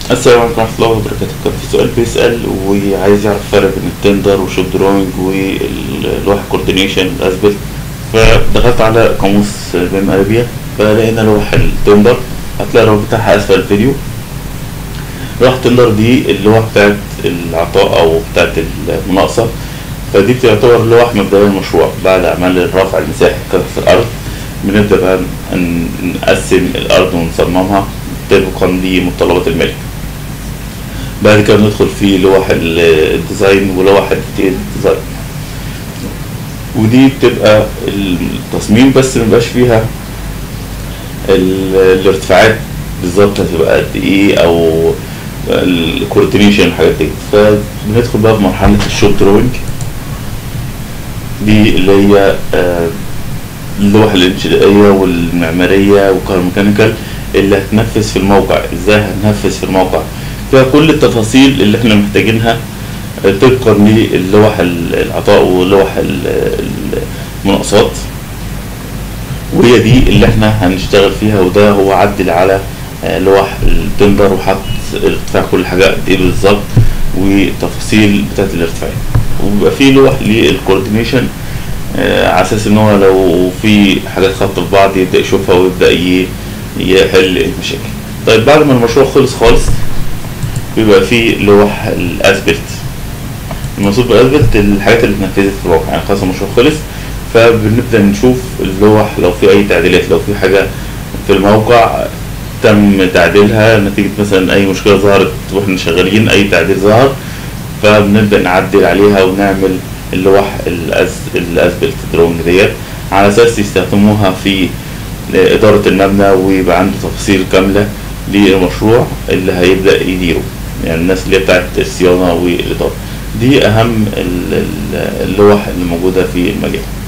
السلام عليكم ورحمة الله وبركاته كان في سؤال بيسأل وعايز يعرف الفرق بين التندر وشوب دروينج واللوحة كوردينيشن الأسبل فدخلت على قاموس بيم أرابيا فلقينا لوحة التندر هتلاقي الرابط بتاعها أسفل الفيديو لوحة التندر دي اللوحة بتاعت العطاء أو بتاعت المناقصة فدي بتعتبر لوح مبدئية المشروع بعد أعمال الرفع المساحي كثرة الأرض بنبدأ بقى ن- نقسم الأرض ونصممها طبقا لمتطلبات الملك بعد كده ندخل في لوح ال- الديزاين ولوح الديتيل ديزاين ودي بتبقى التصميم بس مبقاش فيها ال- الارتفاعات بالظبط هتبقى قد ايه او الكوردينيشن والحاجات دي فبندخل بقى في مرحلة الشوب دروينج دي اللي هي آه، اللوحة الإنشائية والمعمارية والكهروميكانيكال اللي هتنفذ في الموقع ازاي هننفذ في الموقع فيها كل التفاصيل اللي احنا محتاجينها آه، طبقا للوح ال- العطاء ولوح ال- المناقصات وهي دي اللي احنا هنشتغل فيها وده هو عدل على آه، لوح التندر وحط ارتفاع كل حاجة قد ايه بالظبط والتفاصيل بتاعت الارتفاعات وبيبقى فيه لوح للكوردينيشن آه، على اساس ان هو لو في حاجات خبط في بعض يبدا يشوفها ويبدا ي- يحل المشاكل طيب بعد ما المشروع خلص خالص بيبقى فيه لوح الاسبلت المقصود بالاسبلت الحاجات اللي اتنفذت في الواقع يعني خلاص المشروع خلص فبنبدا نشوف اللوح لو في اي تعديلات لو في حاجه في الموقع تم تعديلها نتيجة مثلا أي مشكلة ظهرت وإحنا شغالين أي تعديل ظهر فبنبدأ نعدل عليها ونعمل اللوح الأز- الأسبلت دروينج ديت على أساس يستخدموها في إدارة المبنى ويبقى عنده تفاصيل كاملة للمشروع اللي هيبدأ يديره يعني الناس اللي هي بتاعت الصيانة والإدارة دي أهم ال- ال- اللوح اللي موجودة في المجال